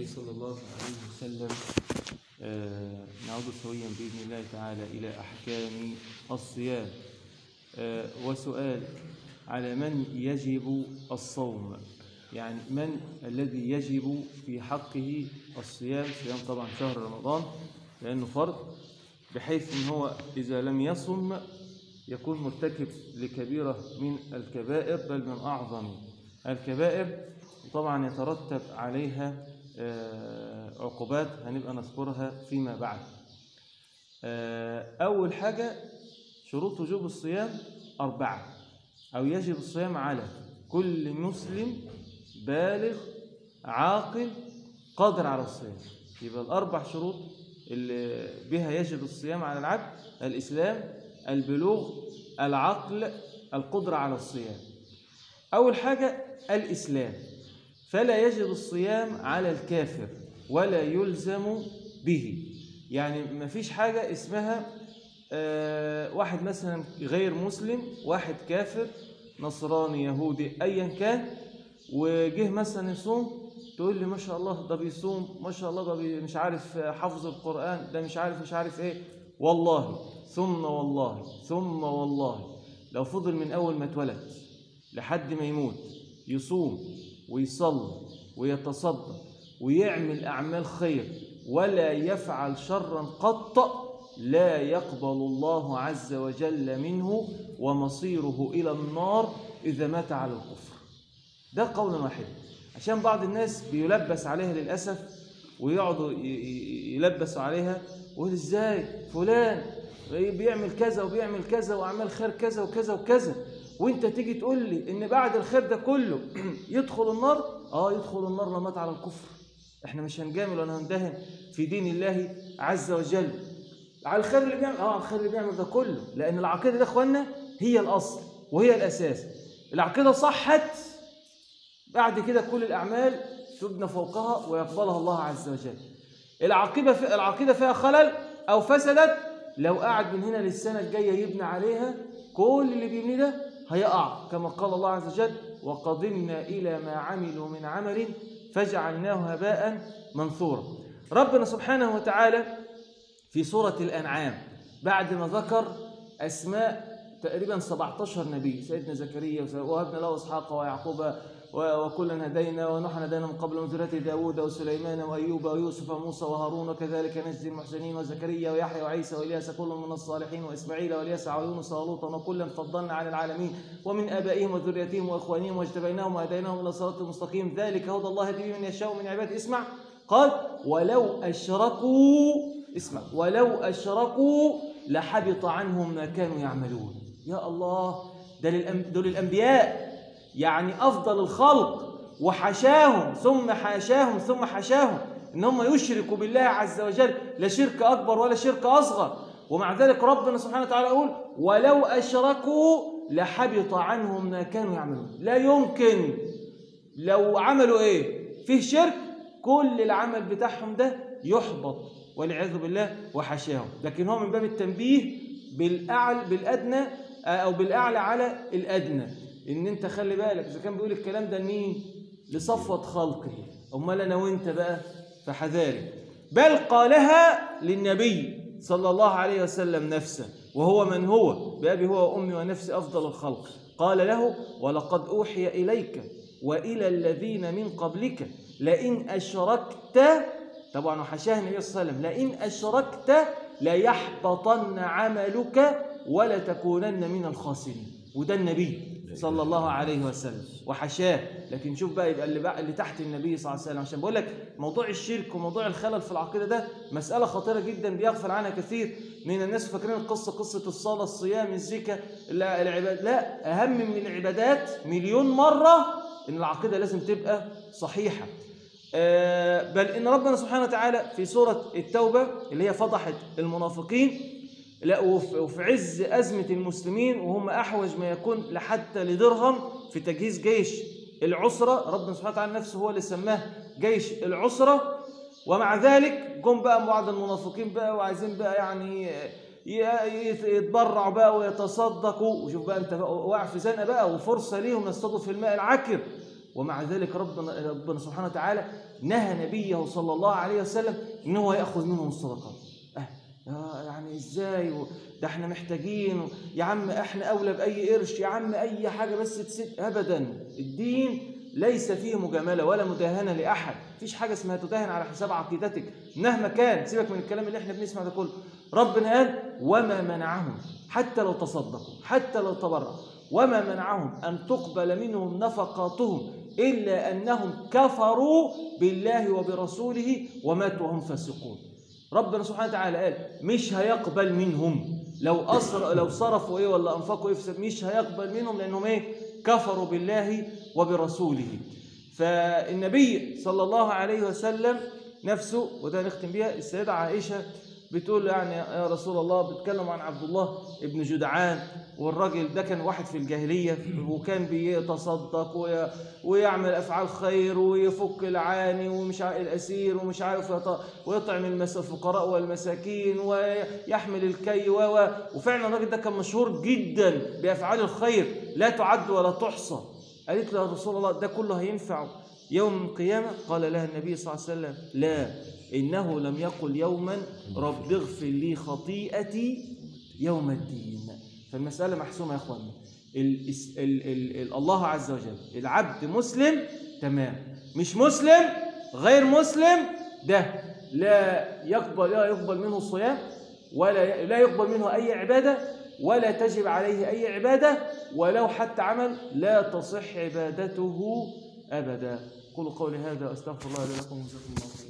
صلى الله عليه وسلم آه، نعود سويا بإذن الله تعالى إلى أحكام الصيام آه، وسؤال على من يجب الصوم يعني من الذي يجب في حقه الصيام صيام طبعا شهر رمضان لأنه فرض بحيث أن هو إذا لم يصم يكون مرتكب لكبيرة من الكبائر بل من أعظم الكبائر وطبعا يترتب عليها آه، عقوبات هنبقى نذكرها فيما بعد آه، أول حاجة شروط وجوب الصيام أربعة أو يجب الصيام على كل مسلم بالغ عاقل قادر على الصيام يبقى الأربع شروط اللي بها يجب الصيام على العبد الإسلام البلوغ العقل القدرة على الصيام أول حاجة الإسلام فلا يجب الصيام على الكافر ولا يلزم به يعني ما فيش حاجة اسمها آه، واحد مثلا غير مسلم واحد كافر نصراني يهودي أيا كان وجه مثلا يصوم تقول لي ما شاء الله ده بيصوم ما شاء الله ده بي مش عارف حفظ القرآن ده مش عارف مش عارف ايه والله ثم والله ثم والله لو فضل من أول ما اتولد لحد ما يموت يصوم ويصلي ويتصدق ويعمل أعمال خير ولا يفعل شرا قط لا يقبل الله عز وجل منه ومصيره إلى النار إذا مات على الكفر ده قول واحد عشان بعض الناس بيلبس عليها للأسف ويقعدوا ي- ي- يلبسوا عليها ويقول ازاي فلان بيعمل كذا وبيعمل كذا وأعمال خير كذا وكذا وكذا وانت تيجي تقول لي ان بعد الخير ده كله يدخل النار اه يدخل النار لو مات على الكفر احنا مش هنجامل ولا هندهن في دين الله عز وجل على الخير اللي بيعمل اه على الخير اللي بيعمل ده كله لان العقيده دي يا اخوانا هي الاصل وهي الاساس العقيده صحت بعد كده كل الاعمال تبنى فوقها ويقبلها الله عز وجل العقيده في العقيده فيها خلل او فسدت لو قعد من هنا للسنه الجايه يبني عليها كل اللي بيبني ده هيقع كما قال الله عز وجل وقدمنا الى ما عملوا من عمل فجعلناه هباء منثورا ربنا سبحانه وتعالى في سورة الأنعام بعد ما ذكر أسماء تقريبا 17 نبي سيدنا زكريا وهبنا له إسحاق ويعقوب و- وكلا هدينا ونوحا هدينا من قبل من ذرية داود وسليمان وأيوب ويوسف وموسى وهارون وكذلك نجزي المحسنين وزكريا ويحيى وعيسى وإلياس كل من الصالحين وإسماعيل واليسع ويونس ولوطا وكلا فضلنا على العالمين ومن آبائهم وذريتهم وإخوانهم واجتبيناهم وهديناهم إلى صراط المستقيم ذلك هدى الله يهدي به من يشاء من عباده اسمع قال ولو أشركوا اسمع ولو أشركوا لحبط عنهم ما كانوا يعملون يا الله ده للأم- دول الأنبياء يعني أفضل الخلق وحشاهم ثم حاشاهم ثم حشاهم إن هم يشركوا بالله عز وجل لا شرك أكبر ولا شرك أصغر ومع ذلك ربنا سبحانه وتعالى يقول ولو أشركوا لحبط عنهم ما كانوا يعملون لا يمكن لو عملوا ايه فيه شرك كل العمل بتاعهم ده يحبط والعياذ بالله وحشاهم لكن هو من باب التنبيه بالاعلى بالادنى آه، او بالاعلى على الادنى ان انت خلي بالك اذا كان بيقول الكلام ده لمين لصفوه خلقه امال انا وانت بقى فحذاري بل قالها للنبي صلى الله عليه وسلم نفسه وهو من هو بأبي هو وأمي ونفسي أفضل الخلق قال له ولقد أوحي إليك وإلى الذين من قبلك لئن أشركت طبعا وحشاه النبي صلى الله عليه وسلم لئن أشركت ليحبطن عملك ولتكونن من الخاسرين وده النبي صلى الله عليه وسلم وحشاه لكن شوف بقى يبقى اللي بقى اللي تحت النبي صلى الله عليه وسلم عشان بقول لك موضوع الشرك وموضوع الخلل في العقيده ده مساله خطيره جدا بيغفل عنها كثير من الناس فاكرين القصه قصه الصلاه الصيام الزكاه لا العباد لا اهم من العبادات مليون مره ان العقيده لازم تبقى صحيحه آه، بل ان ربنا سبحانه وتعالى في سوره التوبه اللي هي فضحت المنافقين لا وف- وفي عز أزمة المسلمين وهم أحوج ما يكون لحتى لدرهم في تجهيز جيش العسرة ربنا سبحانه وتعالى نفسه هو اللي سماه جيش العسرة ومع ذلك جم بقى بعض المنافقين بقى وعايزين بقى يعني ي- يت- يتبرعوا بقى ويتصدقوا وشوف بقى انت بقى واقع في زنقه بقى وفرصه ليهم يصطادوا في الماء العكر ومع ذلك ربنا ربنا سبحانه وتعالى نهى نبيه صلى الله عليه وسلم ان هو ياخذ منهم الصدقات أه آه، يعني ازاي و- ده احنا محتاجين و- يا عم احنا اولى باي قرش يا عم اي حاجه بس تسد ابدا الدين ليس فيه مجامله ولا مداهنه لاحد مفيش حاجه اسمها تداهن على حساب عقيدتك مهما كان سيبك من الكلام اللي احنا بنسمع ده كله ربنا قال وما منعهم حتى لو تصدقوا حتى لو تبرعوا وما منعهم ان تقبل منهم نفقاتهم الا انهم كفروا بالله وبرسوله وماتوا وهم فاسقون ربنا سبحانه وتعالى قال مش هيقبل منهم لو أصر لو صرفوا ايه ولا انفقوا ايه في سبيل- مش هيقبل منهم لانهم ايه كفروا بالله وبرسوله فالنبي صلى الله عليه وسلم نفسه وده نختم بيها السيدة عائشة بتقول يعني يا رسول الله بتكلم عن عبد الله ابن جدعان والراجل ده كان واحد في الجاهلية وكان بيتصدق وي- ويعمل أفعال خير ويفك العاني ومش عارف الأسير ومش عارف يط- ويطعم المس- الفقراء والمساكين ويحمل الكي و و- وفعلا الراجل ده كان مشهور جدا بأفعال الخير لا تعد ولا تحصى قالت له يا رسول الله ده كله هينفع يوم القيامة قال لها النبي صلى الله عليه وسلم لا إنه لم يقل يوما رب اغفر لي خطيئتي يوم الدين فالمسألة محسومة يا أخوانا ال ال ال ال الله عز وجل العبد مسلم تمام مش مسلم غير مسلم ده لا يقبل لا يقبل منه الصيام ولا لا يقبل منه أي عبادة ولا تجب عليه أي عبادة ولو حتى عمل لا تصح عبادته أبدا قولوا قولي هذا أستغفر الله لي ولكم وجزاكم الله خيرا